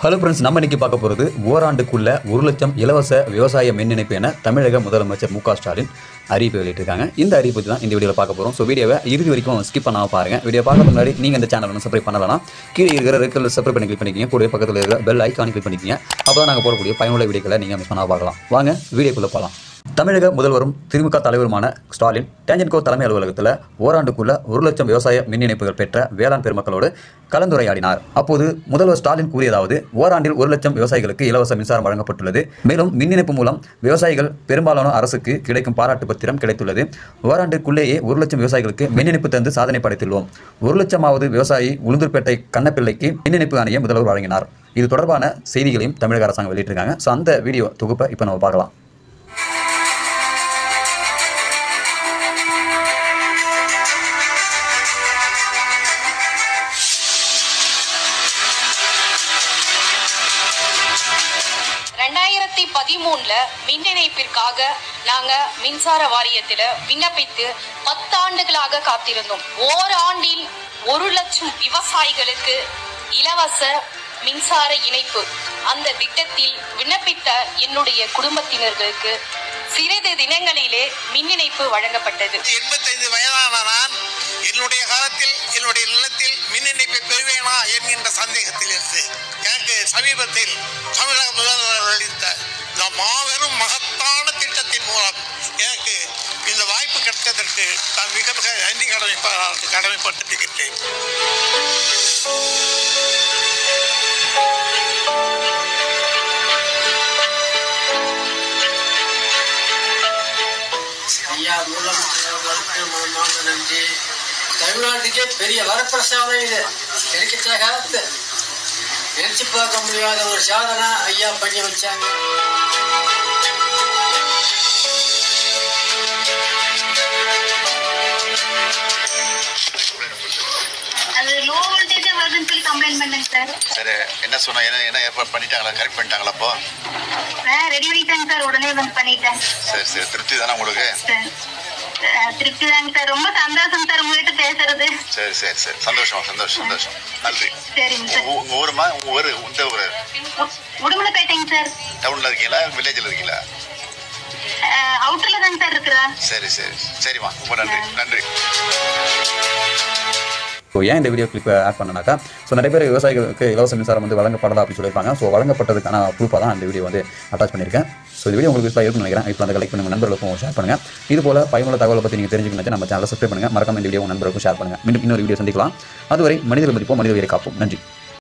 hello friends நம்ம இன்னைக்கு பார்க்க போகிறது ஓராண்டுக்குள்ள ஒரு லட்சம் இலவச விவசாய மின் இணைப்பு என தமிழக முதலமைச்சர் மு க ஸ்டாலின் அறிவிப்பு வெளியிட்டிருக்காங்க இந்த அறிவிப்பு தான் இந்த வீடியோவில் பார்க்க போகிறோம் ஸோ வீடியோவை இறுதி வரைக்கும் ஸ்கிப் பண்ணாம பாருங்க வீடியோ பார்க்க முன்னாடி நீங்கள் இந்த சேனல் வந்து சப்ஸ்கிரைப் பண்ணலாம் கீழே இருக்கிற ரெட் கலர் சப்ஸ்கிரைப் பண்ணி கிளிக் பண்ணிக்கிங்க கூட பக்கத்தில் இருக்கிற பெல் ஐக்கானி கிளிக் பண்ணிக்கிங்க அப்போ தான் நாங்கள் போடக்கூடிய பயனுள்ள வீடியோக்களை நீங்கள் மிஸ் பண்ணாம பார்க்கலாம் வாங்க வீடியோக்குள்ளே போகலாம் தமிழக முதல்வரும் திமுக தலைவருமான ஸ்டாலின் டேஞ்சன்கோ தலைமை அலுவலகத்தில் ஓராண்டுக்குள்ள ஒரு லட்சம் விவசாய மின் இணைப்புகள் பெற்ற வேளாண் பெருமக்களோடு கலந்துரையாடினார் அப்போது முதல்வர் ஸ்டாலின் கூறியதாவது ஓராண்டில் ஒரு லட்சம் விவசாயிகளுக்கு இலவச மின்சாரம் வழங்கப்பட்டுள்ளது மேலும் மின் இணைப்பு மூலம் விவசாயிகள் பெரும்பாலான அரசுக்கு கிடைக்கும் பாராட்டு பத்திரம் கிடைத்துள்ளது ஓராண்டிற்குள்ளேயே ஒரு லட்சம் விவசாயிகளுக்கு மின் இணைப்பு தந்து சாதனை படைத்துள்ளோம் ஒரு லட்சமாவது விவசாயி உளுந்தூர்பேட்டை கண்ணப்பிள்ளைக்கு மின் இணைப்பு ஆணையை முதல்வர் வழங்கினார் இது தொடர்பான செய்திகளையும் தமிழக அரசாங்கம் வெளியிட்டிருக்காங்க ஸோ அந்த வீடியோ தொகுப்பை இப்போ நம்ம பார்க்கலாம் ரெண்டாயிரத்தி பதிமூணுல மின் இணைப்பிற்காக நாங்க மின்சார வாரியத்துல விண்ணப்பித்து பத்தாண்டுகளாக காத்திருந்தோம் ஓராண்டில் ஒரு லட்சம் விவசாயிகளுக்கு இலவச மின்சார இணைப்பு அந்த திட்டத்தில் விண்ணப்பித்த என்னுடைய குடும்பத்தினர்களுக்கு சிறிது தினங்களிலே மின் இணைப்பு வழங்கப்பட்டது எண்பத்தைந்து வயதான நான் என்னுடைய காலத்தில் என்னுடைய நிலத்தில் மின் இணைப்பை பெறுவேனா என்கின்ற சந்தேகத்தில் இருந்து எனக்கு சமீபத்தில் தமிழக முதல்வர் அளித்த இந்த மாபெரும் மகத்தான திட்டத்தின் மூலம் எனக்கு இந்த வாய்ப்பு கிடைத்ததற்கு நான் மிக மிக நன்றி கடமை கடமைப்பட்டிருக்கின்றேன் ஐயா முதலமைச்சர் அவர்களுக்கு மனமார்ந்த நன்றி தமிழ்நாட்டுக்கே பெரிய வரப்பிரசாதம் இது கிடைக்கிற காலத்து நினைச்சு பார்க்க முடியாத ஒரு சாதனை ஐயா பண்ணி வச்சாங்க அது லோ வோல்டேஜா வருதுன்னு சொல்லி கம்ப்ளைண்ட் பண்ணேங்க சார் சரி என்ன சொன்னா என்ன என்ன ஏற்பாடு பண்ணிட்டாங்களா கரெக்ட் பண்ணிட்டாங்களா அப்போ ரெடி பண்ணிட்டாங்க சார் உடனே வந்து பண்ணிட்டேன் சரி சரி திருப்தி தானே உங்களுக்கு சார் அஹ், திருப்தி தாங்க சார் ரொம்ப சந்தோஷம் சார் உங்ககிட்ட பேசுறது சரி சரி சரி சந்தோஷம் சந்தோஷம் சந்தோஷம் நன்றி சரிங்க சார் உ- உங்க ஊருமா உங்க ஊரு உங்க ஊரு உ- உடுமலைப்பேட்டைங்க சார் டவுன்ல இருக்கீங்களா வில்லேஜ்ல இருக்கீங்களா அவுட்டர்ல தாங்க சார் இருக்கிறா சரி சரி சரிம்மா ரொம்ப நன்றி நன்றி ஸோ ஏன் இந்த வீடியோ கிளிப் ஆட் பண்ணனாக்கா ஸோ நிறைய பேர் விவசாயிகளுக்கு இலவச மின்சாரம் வந்து வழங்கப்படலாம் அப்படின்னு சொல்லியிருப்பாங்க ஸோ வழங்கப்பட்டதுக்கான ப்ரூஃபாக தான் இந்த வீடியோ வந்து அட்டாச் பண்ணியிருக்கேன் ஸோ இந்த வீடியோ உங்களுக்கு யூஸ்ஃபுல்லாக இருக்கும்னு நினைக்கிறேன் இப்போ அந்த லைக் பண்ணுங்க நண்பர்களுக்கும் ஷேர் பண்ணுங்கள் இது போல பயனுள்ள தகவலை பற்றி நீங்கள் தெரிஞ்சுக்கணும் நம்ம சேனலை சப்ஸ்கிரைப் பண்ணுங்கள் மறக்காம இந்த வீடியோ உங்கள் நண்பர்களுக்கும் ஷேர் பண்ணுங்கள் மீண்டும் இன்னொரு வீடியோ சந்திக்கலாம் அதுவரை மனிதர்கள் மதிப்போம் மனித உயிரை காப்போம் நன்றி